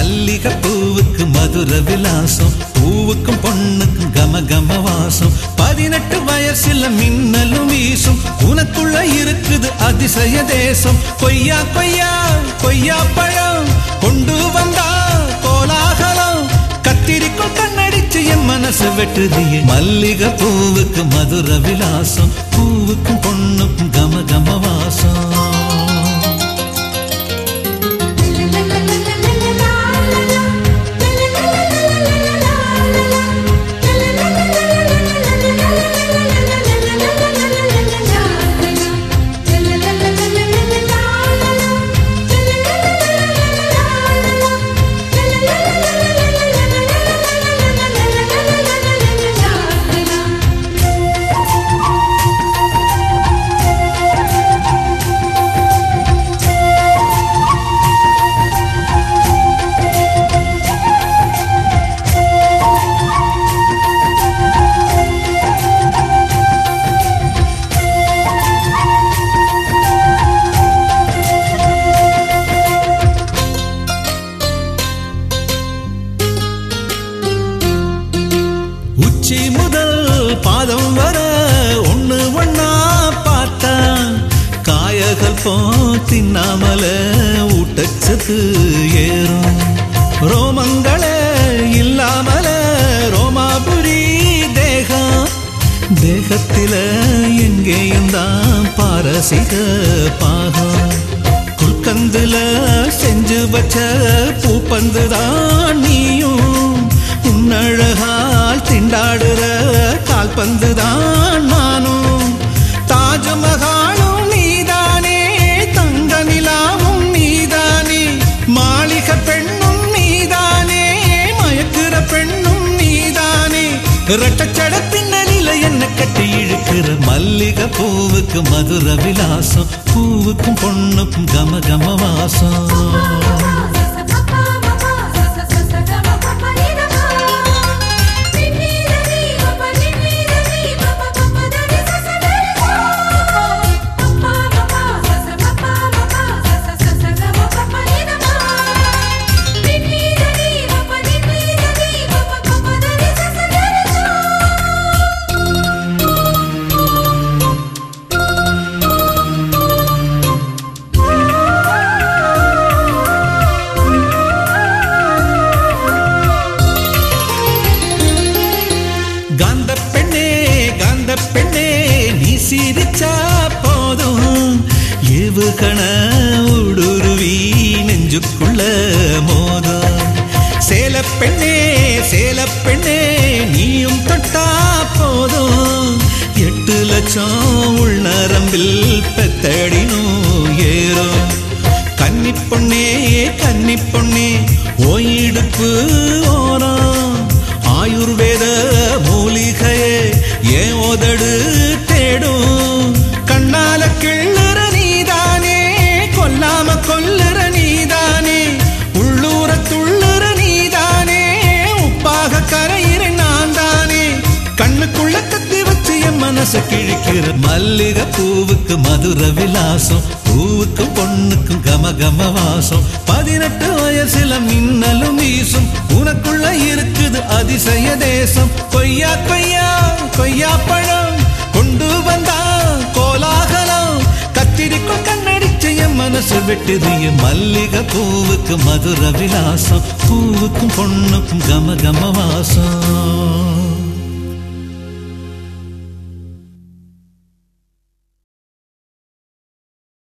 மல்லிகை பூவுக்கு மதுர விலாசம் பூவுக்கும் பொண்ணுக்கும் கம கம வாசம் பதினெட்டு வயசுல மின்னலும் வீசும் உனக்குள்ள இருக்குது அதிசய தேசம் கொய்யா கொய்யா கொய்யா பழம் கொண்டு வந்தா கோலாகலம் கத்திரிக்கோள் கண்ணடிச்சு என் மனசு வெட்டுதியே மல்லிகை பூவுக்கு மதுர விலாசம் பூவுக்கும் பொண்ணுக்கும் கம கம வாசம் உச்சி முதல் பாதம் வர ஒண்ணு ஒண்ணா பார்த்தா காயகள் போ தின்னாமல ஊட்டச்சத்து ஏறும் ரோமங்களே இல்லாமல ரோமாபுரி தேகம் தேகத்தில எங்கேயும் தான் பாரசீக பாகம் குல்கந்துல செஞ்சு வச்ச பூப்பந்து தான் நீயும் உன்னழகால் திண்டாடுற கால்பந்து தான் நானும் தாஜ்மஹாலும் நீதானே தங்க நிலாவும் நீதானே மாளிகை பெண்ணும் நீதானே மயக்குற பெண்ணும் நீதானே ரெட்டச்சட பின்னணியில என்ன கட்டி இழுக்கிற மல்லிகை பூவுக்கு மதுர விலாசம் பூவுக்கும் பொண்ணுக்கும் கம கம வாசம் காந்த பெண்ணே காந்த பெண்ணே நீ சிரிச்சா போதும் ஏவுகண ஊடுருவி நெஞ்சுக்குள்ள மோதும் சேல பெண்ணே சேல பெண்ணே நீயும் தொட்டா போதும் எட்டு லட்சம் உள்நரம்பில் பெத்தடினும் ஏறும் கன்னி பொண்ணே கன்னி பொண்ணே ஓயிடுப்பு ஓரம் ஆயுர்வேத மூலிகையே ஏன் உதடு தேடும் கண்ணால கிள்ளுற நீதானே கொல்லாம கொல்லுற நீதானே உள்ளூர துள்ளுற நீதானே உப்பாக கரையிற நான் தானே கண்ணுக்குள்ள கத்தி வச்சு என் மனச கிழிக்கிற மல்லிகை பூவுக்கு மதுர விலாசம் பூவுக்கும் பொண்ணுக்கும் கம கம வாசம் பதினெட்டு வயசுல மின்னலும் வீசும் உனக்குள்ள இருக்குது அதிசய தேசம் கொய்யா கொய்யா கொய்யா பழம் கொண்டு வந்தா கோலாகலம் கத்திரிக்கோள் கண்ணடிச்சு என் மனசு வெட்டுது என் மல்லிகை பூவுக்கு மதுர விலாசம் பூவுக்கும் பொண்ணுக்கும் கம கம வாசம்